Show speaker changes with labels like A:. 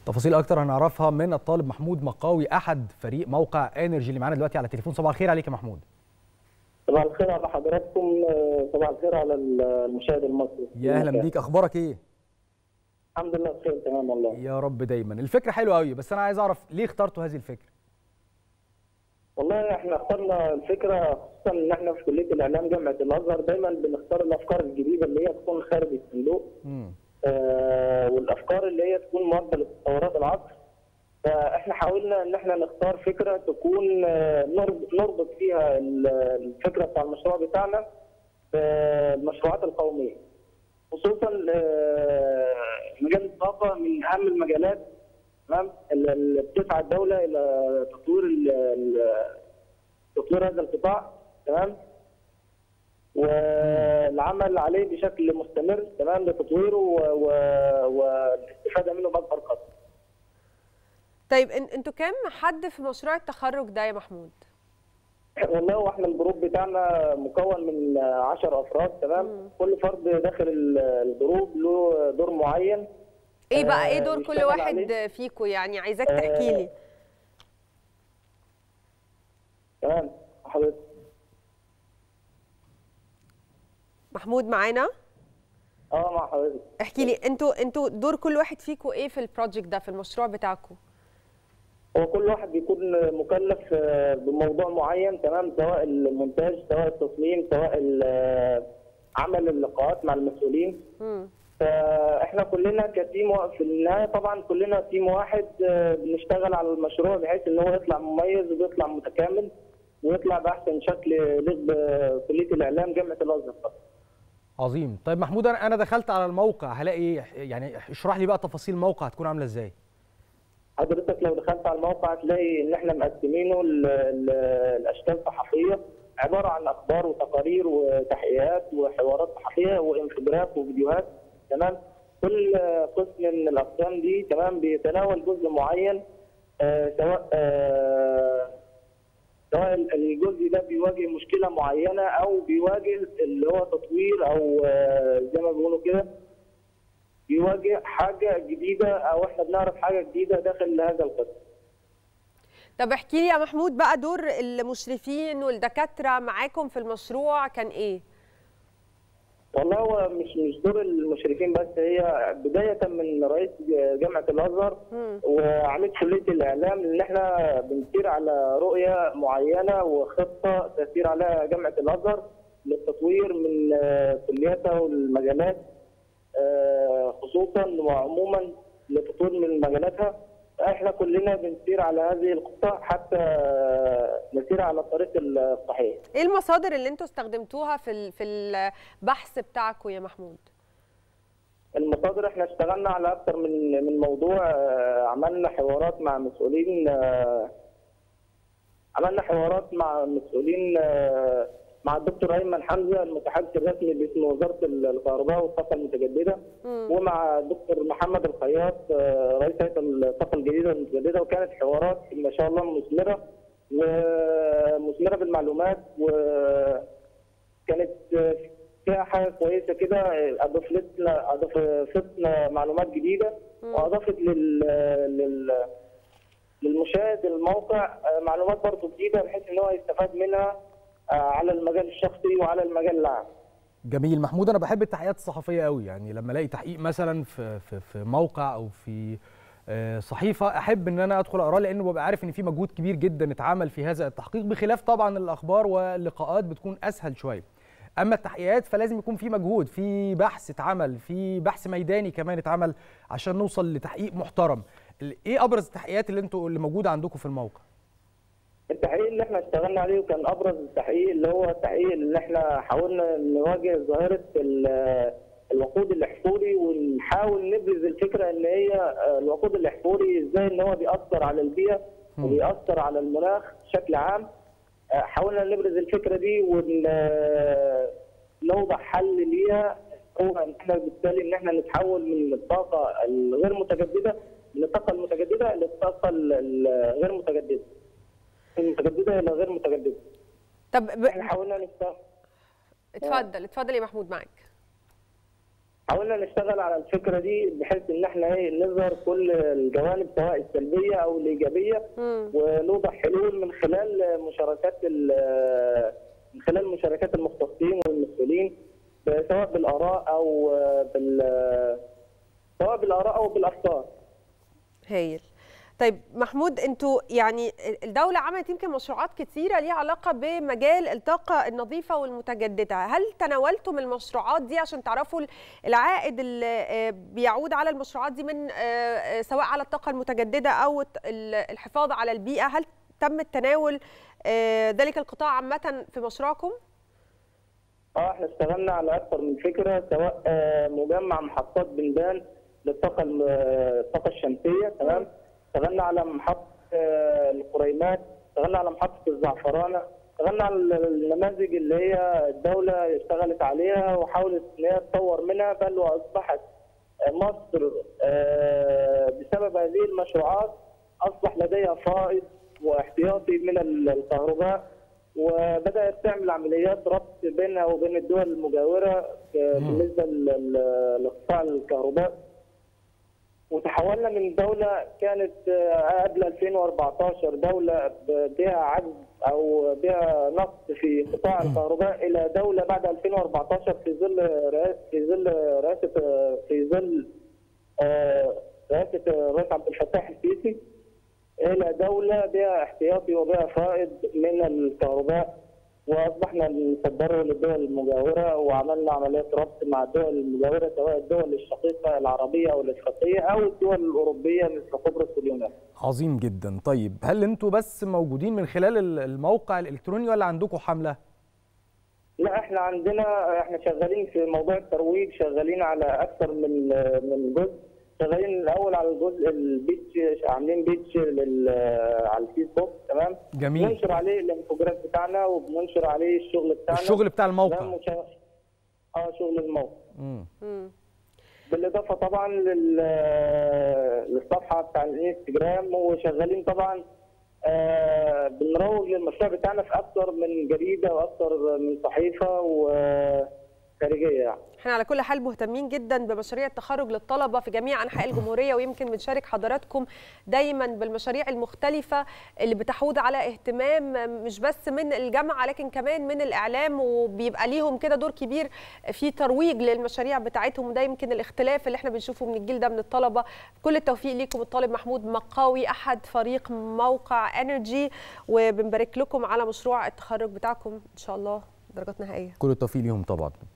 A: تفاصيل اكتر هنعرفها من الطالب محمود مقاوي احد فريق موقع انرجي اللي معانا دلوقتي على التليفون صباح الخير عليك يا محمود
B: صباح الخير على حضراتكم صباح الخير على المشاهد المصري
A: يا اهلا بيك اخبارك ايه
B: الحمد لله بخير تمام والله
A: يا رب دايما الفكره حلوه قوي بس انا عايز اعرف ليه اخترتوا هذه الفكره
B: والله احنا اخترنا الفكره خصوصا ان احنا في كليه الاعلام جامعه الازهر دايما بنختار الافكار الجديده اللي هي تكون خارج الصندوق آه والافكار اللي هي تكون مواكبه لتطورات العصر فاحنا حاولنا ان احنا نختار فكره تكون آه نربط فيها الفكره بتاع المشروع بتاعنا بالمشروعات القوميه خصوصا آه مجال الطاقه من اهم المجالات تمام اللي بتسعى الدوله الى تطوير تطوير هذا القطاع تمام والعمل عليه بشكل مستمر تمام لتطويره والاستفاده منه باكبر قدر.
C: طيب انتوا كام حد في مشروع التخرج ده يا محمود؟
B: والله هو احنا الجروب بتاعنا مكون من 10 افراد تمام مم. كل فرد داخل الجروب له دور معين
C: ايه بقى ايه دور كل واحد فيكم يعني عايزاك تحكي لي
B: تمام حضرتك
C: محمود معانا
B: اه مع حضرتك
C: احكي لي انتوا انتوا دور كل واحد فيكم ايه في البروجكت ده في المشروع بتاعكم
B: هو كل واحد بيكون مكلف بموضوع معين تمام سواء المونتاج سواء التصميم سواء عمل اللقاءات مع المسؤولين م. فاحنا كلنا كتيم في النهايه طبعا كلنا تيم واحد بنشتغل على المشروع بحيث ان هو يطلع مميز ويطلع متكامل ويطلع باحسن شكل يليق بكليه الاعلام جامعه الازهر
A: عظيم طيب محمود انا دخلت على الموقع هلاقي ايه يعني اشرح لي بقى تفاصيل الموقع هتكون عامله ازاي
B: حضرتك لو دخلت على الموقع هتلاقي ان احنا مقسمينه الاشكال صحفيه عباره عن اخبار وتقارير وتحقيقات وحوارات صحفيه وانفجارات وفيديوهات تمام كل قسم من الاقسام دي تمام بيتناول جزء معين آه سواء آه سواء الجزء ده بيواجه مشكله معينه او بيواجه اللي هو تطوير او آه زي ما بيقولوا كده بيواجه حاجه جديده او احنا بنعرف حاجه جديده داخل هذا القسم.
C: طب احكي لي يا محمود بقى دور المشرفين والدكاتره معاكم في المشروع كان ايه؟
B: والله هو مش مش دور المشرفين بس هي بدايه من رئيس جامعه الازهر وعميد كليه الاعلام ان احنا بنسير على رؤيه معينه وخطه تسير عليها جامعه الازهر للتطوير من كلياتها والمجالات خصوصا وعموما لتطوير من مجالاتها احنا كلنا بنسير على هذه الخطه حتى نسير على الطريق الصحيح.
C: ايه المصادر اللي انتوا استخدمتوها في في البحث بتاعكم يا محمود؟
B: المصادر احنا اشتغلنا على اكثر من من موضوع عملنا حوارات مع مسؤولين عملنا حوارات مع مسؤولين مع الدكتور ايمن حمزه المتحدث الرسمي باسم وزاره الكهرباء والطاقه المتجدده مم. ومع الدكتور محمد الخياط رئيس هيئه الطاقه الجديده المتجدده وكانت حوارات ما شاء الله مثمره ومثمره بالمعلومات وكانت فيها حاجه كويسه كده اضافت لنا اضافت لنا معلومات جديده مم. واضافت لل, لل للمشاهد الموقع معلومات برضه جديده بحيث ان هو يستفاد منها على المجال الشخصي وعلى المجال العام.
A: جميل محمود انا بحب التحقيقات الصحفيه قوي يعني لما الاقي تحقيق مثلا في في في موقع او في صحيفه احب ان انا ادخل اقراه لانه ببقى عارف ان في مجهود كبير جدا اتعمل في هذا التحقيق بخلاف طبعا الاخبار واللقاءات بتكون اسهل شويه. اما التحقيقات فلازم يكون في مجهود في بحث اتعمل في بحث ميداني كمان اتعمل عشان نوصل لتحقيق محترم. ايه ابرز التحقيقات اللي انتوا اللي موجوده عندكم في الموقع؟
B: التحقيق اللي احنا اشتغلنا عليه وكان ابرز التحقيق اللي هو التحقيق اللي احنا حاولنا نواجه ظاهره الوقود الاحفوري ونحاول نبرز الفكره ان هي الوقود الاحفوري ازاي ان هو بيأثر على البيئه وبيأثر على المناخ بشكل عام حاولنا نبرز الفكره دي ونوضح حل ليها هو ان احنا بالتالي ان احنا نتحول من الطاقه الغير متجدده من الطاقه المتجدده للطاقه الغير متجدده. متجدده الى غير متجدده.
C: طب ب...
B: احنا حاولنا نستخدم
C: اتفضل اتفضل يا محمود معاك.
B: حاولنا نشتغل على الفكره دي بحيث ان احنا ايه نظهر كل الجوانب سواء السلبيه او الايجابيه
C: مم.
B: ونوضع حلول من خلال مشاركات ال- من خلال مشاركات المختصين والمسؤولين سواء بالاراء او بال سواء بالاراء او بالافكار.
C: هايل طيب محمود انتوا يعني الدولة عملت يمكن مشروعات كتيرة ليها علاقة بمجال الطاقة النظيفة والمتجددة هل تناولتم المشروعات دي عشان تعرفوا العائد اللي آه، بيعود على المشروعات دي من آه، آه، سواء على الطاقة المتجددة أو الت- ال- الحفاظ على البيئة هل تم التناول آه، ذلك القطاع عامة في مشروعكم؟
B: اه احنا اشتغلنا على اكثر من فكره سواء آه، مجمع محطات بندان للطاقه الم- الطاقه الشمسيه تمام اشتغلنا على محطه آه، القريمات اشتغلنا على محطه الزعفرانه اشتغلنا على النماذج اللي هي الدوله اشتغلت عليها وحاولت ان هي تطور منها بل واصبحت مصر آه، بسبب هذه المشروعات اصبح لديها فائض واحتياطي من الكهرباء وبدات تعمل عمليات ربط بينها وبين الدول المجاوره آه، بالنسبه لل- لقطاع الكهرباء وتحولنا من دوله كانت آه، قبل 2014 دوله ب- بها عجز او بها نقص في قطاع الكهرباء الى دوله بعد 2014 في ظل رئاسه في ظل رئاسه آه، في ظل آه، رئاسه الرئيس عبد الفتاح السيسي الى دوله بها احتياطي وبها فائض من الكهرباء واصبحنا نصدره للدول المجاوره وعملنا عمليات ربط مع الدول المجاوره سواء الدول الشقيقه العربيه او الافريقيه او الدول الاوروبيه مثل قبرص واليونان.
A: عظيم جدا طيب هل انتوا بس موجودين من خلال ال- الموقع الالكتروني ولا عندكم حمله
B: لا احنا عندنا احنا شغالين في موضوع الترويج شغالين على اكثر من من جزء شغالين الاول على الجزء البيتش عاملين بيتش لل على الفيسبوك تمام
A: جميل
B: بننشر عليه الانفوجراف بتاعنا وبننشر عليه الشغل بتاعنا
A: الشغل بتاع
B: ده
A: الموقع
B: مش- اه شغل الموقع
A: مم.
C: مم.
B: بالاضافه طبعا لل... للصفحه بتاع الانستجرام وشغالين طبعا آه بنروج للمشروع بتاعنا في اكثر من جريده واكثر من صحيفه وخارجيه يعني.
C: احنا على كل حال مهتمين جدا بمشاريع التخرج للطلبه في جميع انحاء الجمهوريه ويمكن بنشارك حضراتكم دايما بالمشاريع المختلفه اللي بتحوض على اهتمام مش بس من الجامعه لكن كمان من الاعلام وبيبقى ليهم كده دور كبير في ترويج للمشاريع بتاعتهم وده يمكن الاختلاف اللي احنا بنشوفه من الجيل ده من الطلبه كل التوفيق ليكم الطالب محمود مقاوي احد فريق موقع انرجي وبنبارك لكم على مشروع التخرج بتاعكم ان شاء الله درجات نهائيه
A: كل التوفيق ليهم طبعا